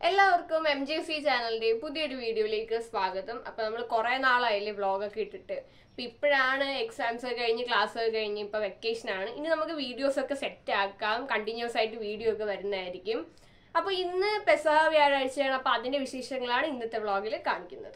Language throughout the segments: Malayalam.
എല്ലാവർക്കും എം ജെ സി ചാനലിന്റെ പുതിയൊരു വീഡിയോയിലേക്ക് സ്വാഗതം അപ്പൊ നമ്മൾ കുറെ നാളായില്ലേ വ്ളോഗൊക്കെ ഇട്ടിട്ട് അപ്പൊ ഇപ്പോഴാണ് എക്സാംസ് ഒക്കെ കഴിഞ്ഞ് ക്ലാസ് ഒക്കെ കഴിഞ്ഞ് ഇപ്പൊ വെക്കേഷൻ ആണ് ഇനി നമുക്ക് വീഡിയോസ് ഒക്കെ സെറ്റ് ആക്കാം കണ്ടിന്യൂസ് ആയിട്ട് വീഡിയോ ഒക്കെ വരുന്നതായിരിക്കും അപ്പൊ ഇന്ന് പെസഹ വ്യാഴാഴ്ചയാണ് അപ്പൊ അതിന്റെ വിശേഷങ്ങളാണ് ഇന്നത്തെ വ്ളോഗിൽ കാണിക്കുന്നത്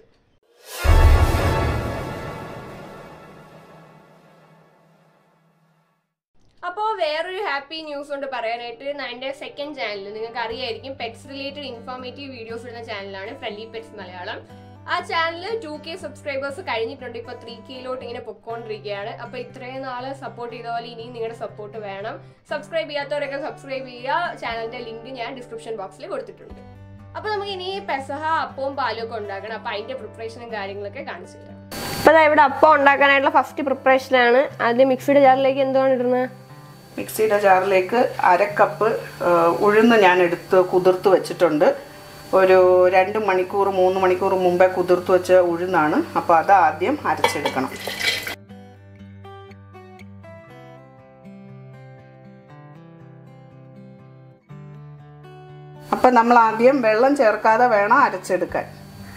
അപ്പോൾ വേറൊരു ഹാപ്പി ന്യൂസ് കൊണ്ട് പറയാനായിട്ട് ഞാൻ എൻ്റെ സെക്കൻഡ് ചാനൽ നിങ്ങൾക്ക് അറിയായിരിക്കും പെറ്റ്സ് റിലേറ്റഡ് ഇൻഫോർമേറ്റീവ് വീഡിയോസ് ഇടുന്ന ചാനലാണ് ഫ്രണ്ട്ലി പെറ്റ്സ് മലയാളം ആ ചാനൽ ടു കെ സബ്സ്ക്രൈബേഴ്സ് കഴിഞ്ഞിട്ടുണ്ട് ഇപ്പോൾ ത്രീ കെയിലോട്ട് ഇങ്ങനെ പൊക്കോണ്ടിരിക്കുകയാണ് അപ്പോൾ ഇത്രയും നാള് സപ്പോർട്ട് ചെയ്ത പോലെ ഇനിയും നിങ്ങളുടെ സപ്പോർട്ട് വേണം സബ്സ്ക്രൈബ് ചെയ്യാത്തവരൊക്കെ സബ്സ്ക്രൈബ് ചെയ്യുക ചാനലിൻ്റെ ലിങ്ക് ഞാൻ ഡിസ്ക്രിപ്ഷൻ ബോക്സിൽ കൊടുത്തിട്ടുണ്ട് അപ്പോൾ നമുക്ക് ഇനി പെസഹ അപ്പവും പാലും ഒക്കെ ഉണ്ടാക്കണം അപ്പോൾ അതിൻ്റെ പ്രിപ്പറേഷനും കാര്യങ്ങളൊക്കെ കാണിച്ചു തരാം അപ്പോൾ ഇവിടെ അപ്പം ഉണ്ടാക്കാനായിട്ടുള്ള ഫസ്റ്റ് പ്രിപ്പറേഷനാണ് ആദ്യം മിക്സിയുടെ ജാറിലേക്ക് എന്താണ് ഇടുന്നത് മിക്സിയുടെ ജാറിലേക്ക് അര കപ്പ് ആ, ഉഴുന്ന് ഞാൻ എടുത്ത് കുതിർത്ത് വെച്ചിട്ടുണ്ട് ഒരു രണ്ട് മണിക്കൂർ മൂന്ന് മണിക്കൂർ മുമ്പേ കുതിർത്ത് വെച്ച ഉഴുന്നാണ് അപ്പോൾ അത് ആദ്യം അരച്ചെടുക്കണം അപ്പം നമ്മൾ ആദ്യം വെള്ളം ചേർക്കാതെ വേണം അരച്ചെടുക്കാൻ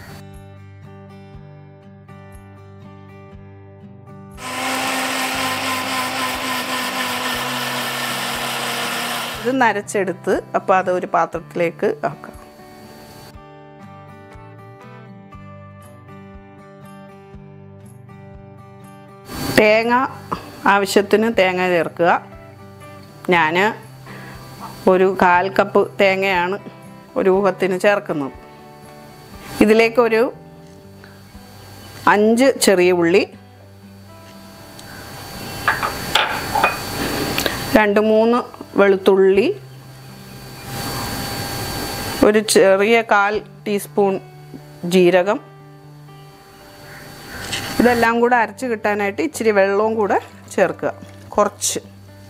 ഇത് നരച്ചെടുത്ത് അപ്പോൾ അത് ഒരു പാത്രത്തിലേക്ക് ആക്കാം തേങ്ങ ആവശ്യത്തിന് തേങ്ങ ചേർക്കുക ഞാൻ ഒരു കാൽ കപ്പ് തേങ്ങയാണ് ഒരു ഊഹത്തിന് ചേർക്കുന്നത് ഇതിലേക്കൊരു അഞ്ച് ചെറിയ ഉള്ളി രണ്ട് മൂന്ന് വെളുത്തുള്ളി ഒരു ചെറിയ കാൽ ടീസ്പൂൺ ജീരകം ഇതെല്ലാം കൂടെ അരച്ച് കിട്ടാനായിട്ട് ഇച്ചിരി വെള്ളവും കൂടെ ചേർക്കുക കുറച്ച്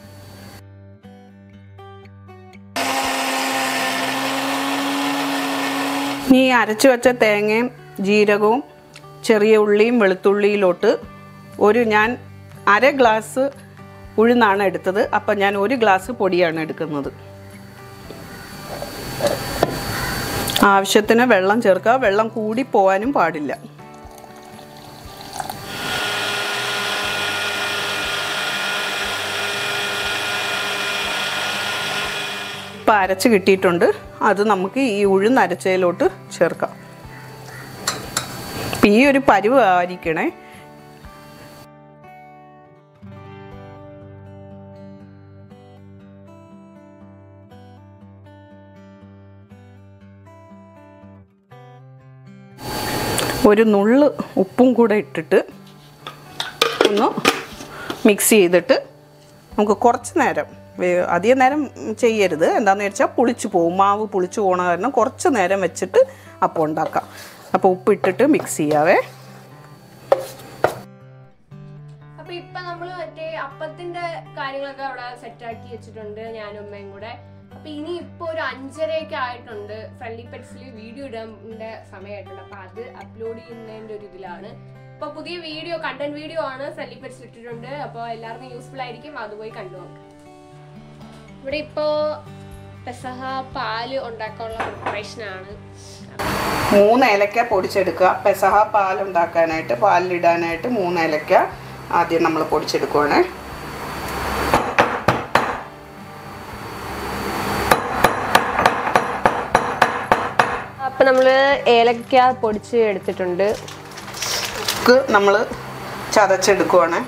ഈ അരച്ച് വെച്ച തേങ്ങയും ജീരകവും ചെറിയ ഉള്ളിയും വെളുത്തുള്ളിയിലോട്ട് ഒരു ഞാൻ അര ഗ്ലാസ് ഉഴുന്നാണ് എടുത്തത് അപ്പം ഞാൻ ഒരു ഗ്ലാസ് പൊടിയാണ് എടുക്കുന്നത് ആവശ്യത്തിന് വെള്ളം ചേർക്കുക വെള്ളം കൂടി പോകാനും പാടില്ല ഇപ്പം അരച്ച് കിട്ടിയിട്ടുണ്ട് അത് നമുക്ക് ഈ ഉഴുന്ന് അരച്ചതിലോട്ട് ചേർക്കാം ഇപ്പം ഈ ഒരു പരുവ് ആയിരിക്കണേ ഒരു നുള്ള് ഉപ്പും കൂടെ ഇട്ടിട്ട് ഒന്ന് മിക്സ് ചെയ്തിട്ട് നമുക്ക് കുറച്ച് നേരം വേ- അധികം നേരം ചെയ്യരുത് എന്താണെന്ന് വെച്ചാൽ പുളിച്ചു പോകും മാവ് പുളിച്ചു പോകണ കാരണം കുറച്ച് നേരം വെച്ചിട്ട് അപ്പം ഉണ്ടാക്കാം അപ്പോൾ ഉപ്പ് ഇട്ടിട്ട് മിക്സ് ചെയ്യാവേ അപ്പൊ ഇപ്പൊ നമ്മള് മറ്റേ അപ്പത്തിന്റെ കാര്യങ്ങളൊക്കെ അവിടെ സെറ്റ് ആക്കി വെച്ചിട്ടുണ്ട് ഞാനും അമ്മയും കൂടെ അപ്പൊ ഇനി ഇപ്പൊ ഒരു അഞ്ചരയൊക്കെ ആയിട്ടുണ്ട് ഫ്രണ്ട്ലി പെറ്റ്സിൽ വീഡിയോ ഇടാൻ സമയമായിട്ടുണ്ട് അപ്പൊ അത് അപ്ലോഡ് ചെയ്യുന്നതിന്റെ ഒരു ഇതിലാണ് അപ്പൊ പുതിയ വീഡിയോ കണ്ടന്റ് വീഡിയോ ആണ് ഫ്രണ്ട്ലി പെറ്റ്സ് ഇട്ടിട്ടുണ്ട് അപ്പോൾ എല്ലാവർക്കും യൂസ്ഫുൾ ആയിരിക്കും അത് പോയി കണ്ടു നോക്കാം ഇവിടെ ഇപ്പോ പെസഹ പാല് ഉണ്ടാക്കാനുള്ള പ്രിപ്പറേഷൻ ആണ് മൂന്ന് ഏലക്ക പൊടിച്ചെടുക്കുക പെസഹ പാൽ ഉണ്ടാക്കാനായിട്ട് പാലിലിടാനായിട്ട് മൂന്ന് ഏലക്ക ആദ്യം നമ്മൾ പൊടിച്ചെടുക്കുവാണേ അപ്പൊ നമ്മള് ഏലക്ക പൊടിച്ച് എടുത്തിട്ടുണ്ട് ചുക്ക് നമ്മൾ ചതച്ചെടുക്കുവാണേ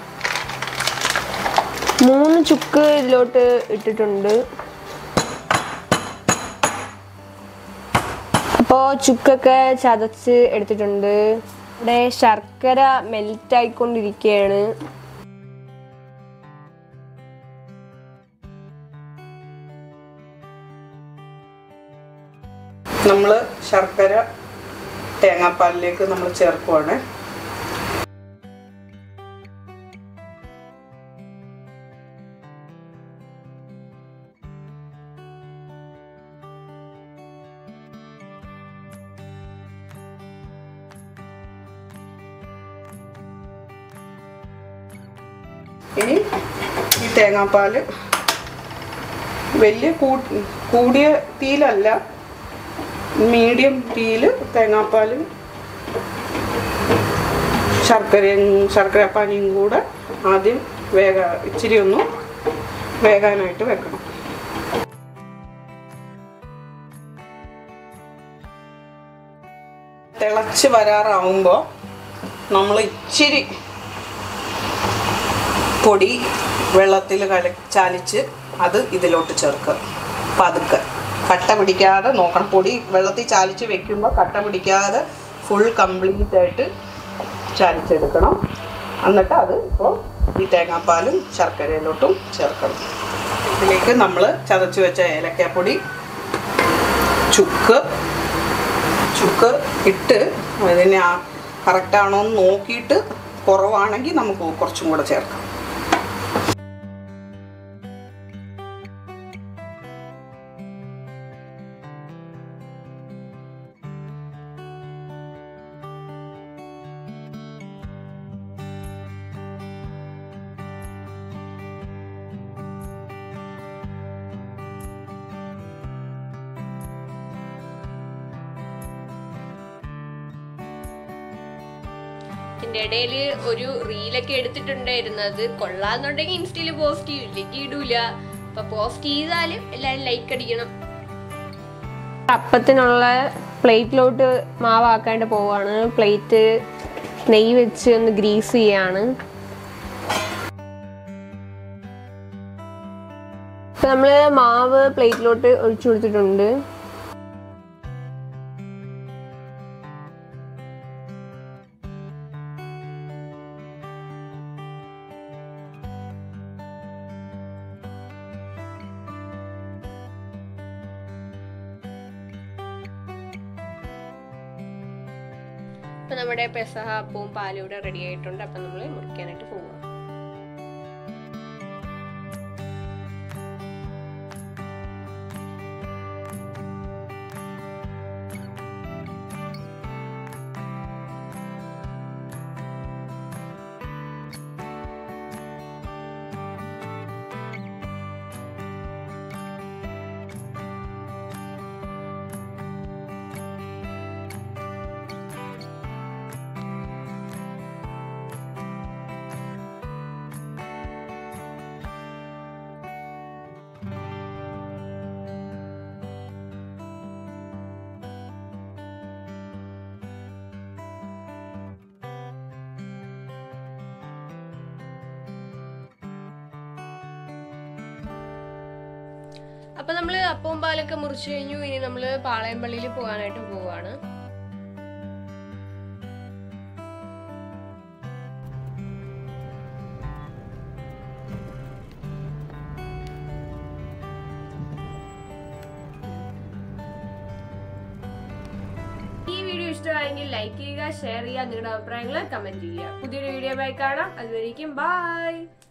മൂന്ന് ചുക്ക് ഇതിലോട്ട് ഇട്ടിട്ടുണ്ട് അപ്പോൾ ചുക്കൊക്കെ ചതച്ച് എടുത്തിട്ടുണ്ട് ഇവിടെ ശർക്കര മെൽറ്റ് ആയിക്കൊണ്ടിരിക്കുകയാണ് നമ്മൾ ശർക്കര തേങ്ങാപ്പാലിലേക്ക് നമ്മൾ ചേർക്കുവാണ് ഇനി ഈ തേങ്ങാപ്പാൽ വലിയ കൂ- കൂടിയ തീയിലല്ല മീഡിയം തീയിൽ തേങ്ങാപ്പാലും ശർക്കരയും ശർക്കരപ്പാനിയും കൂടെ ആദ്യം വേഗ ഇച്ചിരി ഒന്ന് വേകാനായിട്ട് വെക്കണം തിളച്ച് വരാറാവുമ്പോൾ നമ്മൾ ഇച്ചിരി പൊടി വെള്ളത്തിൽ കല ചാലിച്ച് അത് ഇതിലോട്ട് ചേർക്കുക പതുക്കെ കട്ട പിടിക്കാതെ നോക്കണം പൊടി വെള്ളത്തിൽ ചാലിച്ച് വെക്കുമ്പോൾ കട്ട പിടിക്കാതെ ഫുൾ കംപ്ലീറ്റ് ആയിട്ട് ചാലിച്ചെടുക്കണം എന്നിട്ട് അത് ഇപ്പോൾ ഈ തേങ്ങാപ്പാലും ശർക്കരയിലോട്ടും ചേർക്കണം ഇതിലേക്ക് നമ്മൾ ചതച്ച് വെച്ച ഏലക്കാപ്പൊടി ചുക്ക് ചുക്ക് ഇട്ട് അതിനെ കറക്റ്റാണോ എന്ന് നോക്കിയിട്ട് കുറവാണെങ്കിൽ നമുക്ക് കുറച്ചും കൂടെ ചേർക്കാം ഇതിന്റെ ഇടയിൽ ഒരു റീലൊക്കെ എടുത്തിട്ടുണ്ടായിരുന്നു അത് കൊള്ളാന്നുണ്ടെങ്കിൽ ഇൻസ്റ്റയിൽ പോസ്റ്റ് ചെയ്യും ഇല്ലെങ്കിൽ ഇടൂല അപ്പൊ പോസ്റ്റ് ചെയ്താലും എല്ലാരും ലൈക്ക് അടിക്കണം അപ്പത്തിനുള്ള പ്ലേറ്റിലോട്ട് മാവാക്കാണ്ട് പോവാണ് പ്ലേറ്റ് നെയ്യ് വെച്ച് ഒന്ന് ഗ്രീസ് ചെയ്യാണ് ഇപ്പൊ നമ്മള് മാവ് പ്ലേറ്റിലോട്ട് ഒഴിച്ചു കൊടുത്തിട്ടുണ്ട് ഇപ്പൊ നമ്മുടെ പെസഹ അപ്പവും പാലും ഇവിടെ റെഡി ആയിട്ടുണ്ട് അപ്പൊ നമ്മൾ മുറിക്കാനായിട്ട് പോവാം അപ്പൊ നമ്മള് അപ്പവും പാലൊക്കെ മുറിച്ചു കഴിഞ്ഞു ഇനി നമ്മള് പാളയംപള്ളിയിൽ പോകാനായിട്ട് പോവാണ് ഈ വീഡിയോ ഇഷ്ടമായെങ്കിൽ ലൈക്ക് ചെയ്യുക ഷെയർ ചെയ്യുക നിങ്ങളുടെ അഭിപ്രായങ്ങൾ കമന്റ് ചെയ്യുക പുതിയൊരു വീഡിയോ ആയി കാണാം അതുവരേക്കും ബൈ